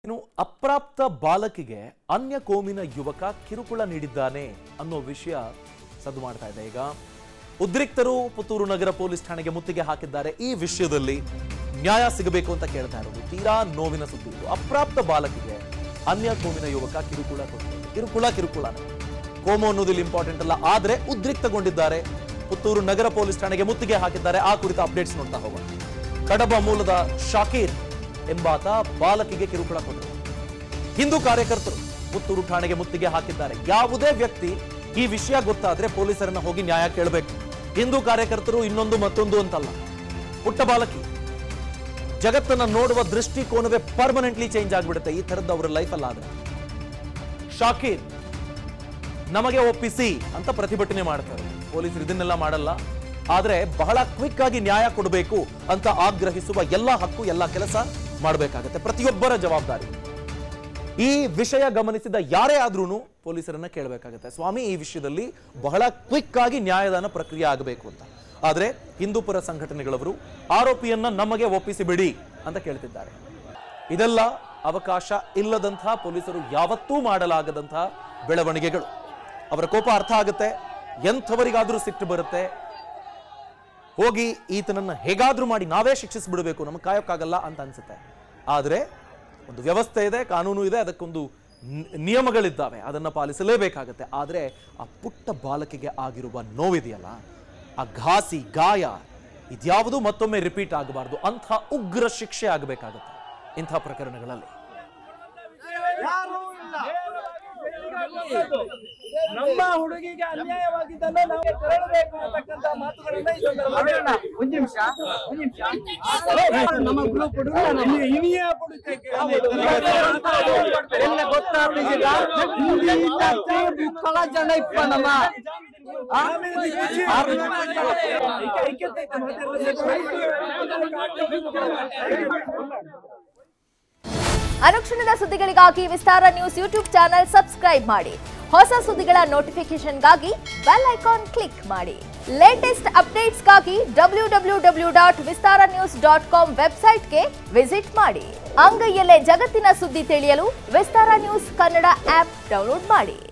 ಇನ್ನು ಅಪ್ರಾಪ್ತ ಬಾಲಕಿಗೆ ಅನ್ಯ ಕೋಮಿನ ಯುವಕ ಕಿರುಕುಳ ನೀಡಿದ್ದಾನೆ ಅನ್ನೋ ವಿಷಯ ಸದ್ದು ಮಾಡ್ತಾ ಇದೆ ಈಗ ಉದ್ರಿಕ್ತರು ಪುತ್ತೂರು ನಗರ ಪೊಲೀಸ್ ಠಾಣೆಗೆ ಮುತ್ತಿಗೆ ಹಾಕಿದ್ದಾರೆ ಈ ವಿಷಯದಲ್ಲಿ ನ್ಯಾಯ ಸಿಗಬೇಕು ಅಂತ ಕೇಳ್ತಾ ಇರೋದು ತೀರಾ ನೋವಿನ ಸುದ್ದಿ ಇದು ಅಪ್ರಾಪ್ತ ಬಾಲಕಿಗೆ ಅನ್ಯ ಕೋಮಿನ ಯುವಕ ಕಿರುಕುಳ ಕೊಟ್ಟಿದ್ದಾರೆ ಕಿರುಕುಳ ಕಿರುಕುಳನೇ ಕೋಮು ಅನ್ನೋದು ಇಲ್ಲಿ ಇಂಪಾರ್ಟೆಂಟ್ ಅಲ್ಲ ಆದ್ರೆ ಉದ್ರಿಕ್ತಗೊಂಡಿದ್ದಾರೆ ಪುತ್ತೂರು ನಗರ ಪೊಲೀಸ್ ಠಾಣೆಗೆ ಮುತ್ತಿಗೆ ಹಾಕಿದ್ದಾರೆ ಆ ಕುರಿತ ಅಪ್ಡೇಟ್ಸ್ ನೋಡ್ತಾ ಹೋಗೋಣ ಕಡಬ ಮೂಲದ ಶಾಕೀರ್ ಎಂಬಾತ ಬಾಲಕಿಗೆ ಕಿರುಕುಳ ಕೊಟ್ಟರು ಹಿಂದೂ ಕಾರ್ಯಕರ್ತರು ಪುತ್ತೂರು ಠಾಣೆಗೆ ಮುತ್ತಿಗೆ ಹಾಕಿದ್ದಾರೆ ಯಾವುದೇ ವ್ಯಕ್ತಿ ಈ ವಿಷಯ ಗೊತ್ತಾದ್ರೆ ಪೊಲೀಸರನ್ನ ಹೋಗಿ ನ್ಯಾಯ ಕೇಳಬೇಕು ಹಿಂದೂ ಕಾರ್ಯಕರ್ತರು ಇನ್ನೊಂದು ಮತ್ತೊಂದು ಅಂತಲ್ಲ ಪುಟ್ಟ ಬಾಲಕಿ ಜಗತ್ತನ್ನ ನೋಡುವ ದೃಷ್ಟಿಕೋನವೇ ಪರ್ಮನೆಂಟ್ಲಿ ಚೇಂಜ್ ಆಗ್ಬಿಡುತ್ತೆ ಈ ತರದ್ದು ಅವರ ಲೈಫಲ್ಲಿ ಆದ್ರೆ ಶಾಕೀರ್ ನಮಗೆ ಒಪ್ಪಿಸಿ ಅಂತ ಪ್ರತಿಭಟನೆ ಮಾಡ್ತಾರೆ ಪೊಲೀಸರು ಇದನ್ನೆಲ್ಲ ಮಾಡಲ್ಲ ಆದ್ರೆ ಬಹಳ ಕ್ವಿಕ್ ಆಗಿ ನ್ಯಾಯ ಕೊಡಬೇಕು ಅಂತ ಆಗ್ರಹಿಸುವ ಎಲ್ಲ ಹಕ್ಕು ಎಲ್ಲ ಕೆಲಸ ಮಾಡಬೇಕಾಗತ್ತೆ ಪ್ರತಿಯೊಬ್ಬರ ಜವಾಬ್ದಾರಿ ಈ ವಿಷಯ ಗಮನಿಸಿದ ಯಾರೇ ಆದ್ರೂ ಪೊಲೀಸರನ್ನ ಕೇಳಬೇಕಾಗತ್ತೆ ಸ್ವಾಮಿ ಈ ವಿಷಯದಲ್ಲಿ ಬಹಳ ಕ್ವಿಕ್ ಆಗಿ ನ್ಯಾಯದಾನ ಪ್ರಕ್ರಿಯೆ ಆಗಬೇಕು ಅಂತ ಆದ್ರೆ ಹಿಂದೂಪರ ಸಂಘಟನೆಗಳವರು ಆರೋಪಿಯನ್ನ ನಮಗೆ ಒಪ್ಪಿಸಿ ಬಿಡಿ ಅಂತ ಕೇಳ್ತಿದ್ದಾರೆ ಇದೆಲ್ಲ ಅವಕಾಶ ಇಲ್ಲದಂತಹ ಪೊಲೀಸರು ಯಾವತ್ತೂ ಮಾಡಲಾಗದಂತಹ ಬೆಳವಣಿಗೆಗಳು ಅವರ ಕೋಪ ಅರ್ಥ ಆಗುತ್ತೆ ಎಂಥವರಿಗಾದ್ರೂ ಸಿಟ್ಟು ಬರುತ್ತೆ ಹೋಗಿ ಈತನನ್ನ ಹೇಗಾದ್ರೂ ಮಾಡಿ ನಾವೇ ಶಿಕ್ಷಿಸ್ಬಿಡ್ಬೇಕು ನಮಗೆ ಕಾಯೋಕ್ಕಾಗಲ್ಲ ಅಂತ ಅನ್ಸುತ್ತೆ ಆದ್ರೆ ಒಂದು ವ್ಯವಸ್ಥೆ ಇದೆ ಕಾನೂನು ಇದೆ ಅದಕ್ಕೊಂದು ನಿ- ನಿಯಮಗಳಿದ್ದಾವೆ ಅದನ್ನ ಪಾಲಿಸಲೇಬೇಕಾಗತ್ತೆ ಆದ್ರೆ ಆ ಪುಟ್ಟ ಬಾಲಕಿಗೆ ಆಗಿರುವ ನೋವಿದೆಯಲ್ಲ ಆ ಘಾಸಿ ಗಾಯ ಇದ್ಯಾವುದು ಮತ್ತೊಮ್ಮೆ ರಿಪೀಟ್ ಆಗಬಾರ್ದು ಅಂಥ ಉಗ್ರ ಶಿಕ್ಷೆ ಆಗಬೇಕಾಗತ್ತೆ ಇಂಥ ಪ್ರಕರಣಗಳಲ್ಲಿ ನಮ್ಮ ಹುಡುಗಿಗೆ ಅನ್ಯಾಯವಾಗಿದ್ದನ್ನು ನಾವು ತೆರಳಬೇಕು ಅಂತಕ್ಕಂತ ಮಾತುಗಳನ್ನ ಈ ಸಂದರ್ಭದಲ್ಲಿ ಒಂದ್ ನಿಮಿಷ ಒಂದ್ ನಿಮಿಷ ನಮ್ಮ ಗ್ರೂಪ್ ಹುಡುಗ ಇನಿ- ಇನಿಯ ಪುಡುಕಕ್ಕೆ ಎಲ್ಲ ಗೊತ್ತಾಗ್ಲಿಲ್ಲ ಹಿಂದಿಯಿಂದ ಮುಕ್ಕಳ ಜನ ಇಪ್ಪ ನಮ್ಮ ಆಮೇಲೆ ಬಿಜೆಪಿ ಐಕ್ಯ- ಐಕ್ಯತೆ ಐತೆ ಅನುಕ್ಷಣದ ಸುದ್ದಿಗಳಿಗಾಗಿ Vistara news YouTube channel subscribe ಮಾಡಿ ಹೊಸ ಸುದ್ದಿಗಳ ನೋಟಿಫಿಕೇಶನ್ಗಾಗಿ ಬೆಲ್ ಐಕಾನ್ ಕ್ಲಿಕ್ ಮಾಡಿ ಲೇಟೆಸ್ಟ್ ಅಪ್ಡೇಟ್ಸ್ಗಾಗಿ W W W dot Vistara news dot com ವೆಬ್ಸೈಟ್ಗೆ ವಿಸಿಟ್ ಮಾಡಿ ಅಂಗೈಯಲ್ಲೇ ಜಗತ್ತಿನ ಸುದ್ದಿ ತಿಳಿಯಲು Vistara news Kannada app download ಮಾಡಿ